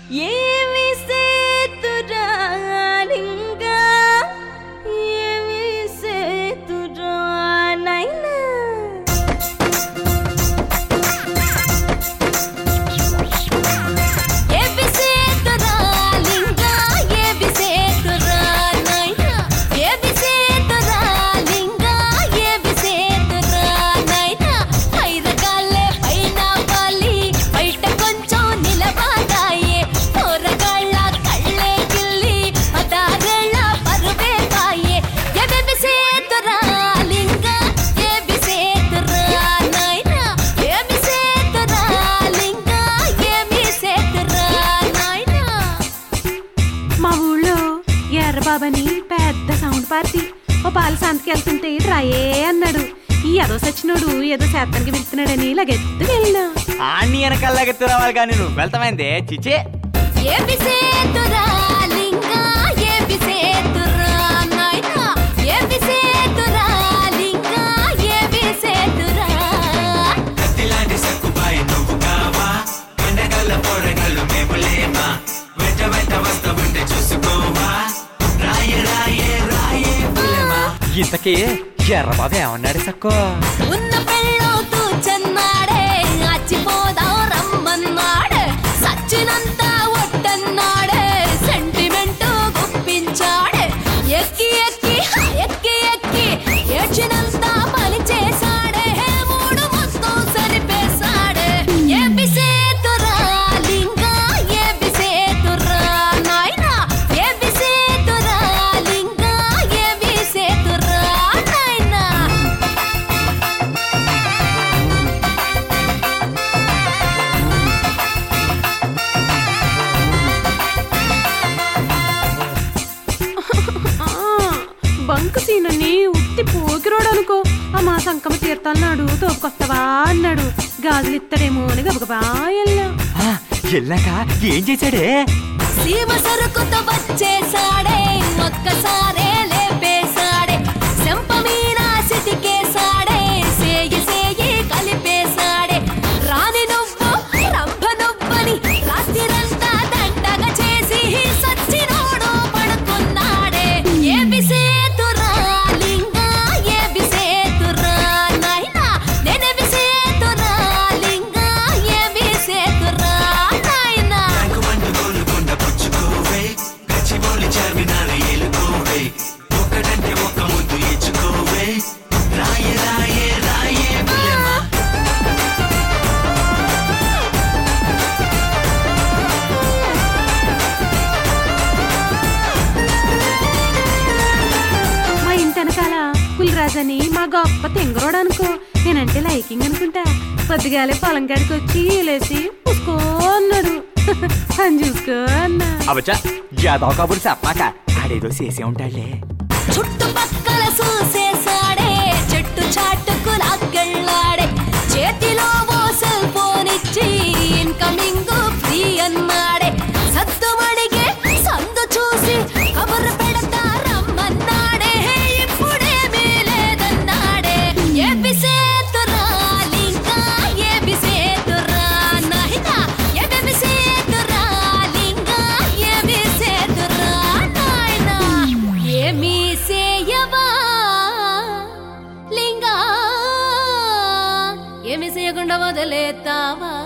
ఏమి సేతురా లింగా ఏమి సేతురా నైనా ఏమి సేతురా లింగా ఏమి సేతురా నైనా ఏమి సేతురా లింగా ఏమి సేతురా నైనా పైరగాల్లే పైన వాలి బయట కొంచెం నిలబడాయే పోరగాళ్ళ కళ్ళే గిల్లి పదారేళ్ళ పరువే పాయే ఏమేమి సేతురా లింగా ఏమి సేతురా నైనా ఏమి సేతురా లింగా ఏమి సేతురా నైనా మా ఊళ్ళో ఎర్రబాబని పెద్ద సౌండ్ పార్టీ ఓ పాల సంతకి వెళ్తుంటే రాయే అన్నాడు ఈ ఏదో సచ్చినోడు ఏదో శాతానికి వెళ్తున్నాడని లగెత్తు వెళ్ళినా ఆన్ని వెనకాలకి రావాలి కానీ నువ్వు వెళ్తామైందే చిచే ఏమి సేతురా లింగా ఏమి సేతురా నాయనా ఏమి సేతురా లింగా ఏమి సేతురా కత్తిలాంటి సక్కుబాయి నువ్వు కావా ఎండగల్ల పొరగలు మేము లేమా వెంట వెంట వస్తావుంటే చూసుకోవా రాయే రాయే రాయే పులమా ఇంతకీ ఎర్రబాబు ఏమన్నాడు సక్కో ఉన్న పెళ్ళవుతూ చెన్నాడే అచ్చిపోదాం రమ్మన్నాడే సచ్చినంత ఒట్టన్నాడే సెంటిమెంట్ గుప్పించాడే ఎక్కి ఎక్కి ఎక్కి ఎక్కి ఏడ్చినంత పని చేశాడే మూడు మొత్తం సరిపేశాడే ఏపి సేతురా లింగా ఏపి సేతురా నాయనా ఏపి సేతురా లింగా ఏపి సేతురా నాయనా ఆ, బంకు సీనుని ఉత్తి పోకిరోడు అనుకో ఆ మా సంకమ తీర్థాలన్నాడు తోపుకొస్తావా అన్నాడు గాజులు ఇస్తాడేమో అని గబగబా వెళ్ళా ఆ, వెళ్ళాక ఏం చేశాడే సీమ సరుకుతో వచ్చేసాడే ఒక్కసారే లేపేశాడే చెంప మీద సిటికేశాడే సేయి సేయి కలిపేశాడే రాని నువ్వు రంభ నువ్వని రాత్రిరంతా దండగా చేసి సచ్చినోడు పడుకున్నాడే ఏమి సేతురా లింగా ఏమి సేతురా నాయనా నేనేమి సేతురా లింగా ఏమి సేతురా నాయనా బ్యాంకు మండు గోలుకొండ పుచ్చుకోవే గచ్చిబౌలి చార్మినారు ఏలుకోవే ఒక్కటంటే ఒక్క ముద్దు ఇచ్చుకోవే రాయే రాయే రాయే పులమా మా ఇంటి వెనకాల పులిరాజని మా గొప్ప తెంగరోడు అనుకో నేనంటే లైకింగ్ అనుకుంటా పొద్దుగాలే పొలం కాడికి వచ్చి లేసి పూసుకో అన్నాడు పని చూసుకో అన్నా అవచ్చా యాదవ్ కబుర్ చెప్పాక ఆడేదో చేసే ఉంటాడులే చుట్టుపక్కల చూసేసాడే చెట్టు చాటుకు లాగళ్ళాడే చేతిలో ఓ సెల్ ఫోన్ ఇచ్చి ఇన్కమింగ్ ఫ్రీ అన్నాడే సద్దు అడిగే సందు చూసి కబురు పెడతా రమ్మన్నాడే ఇప్పుడేమీ లేదన్నాడే ఏపి సేతురా లింగా ఏపి సేతురా నాయనా ఏపి సేతురా లింగా ఏపి సేతురా నాయనా ఏమి సేయవా లింగా ఏమి చేయకుండా వదిలేతావా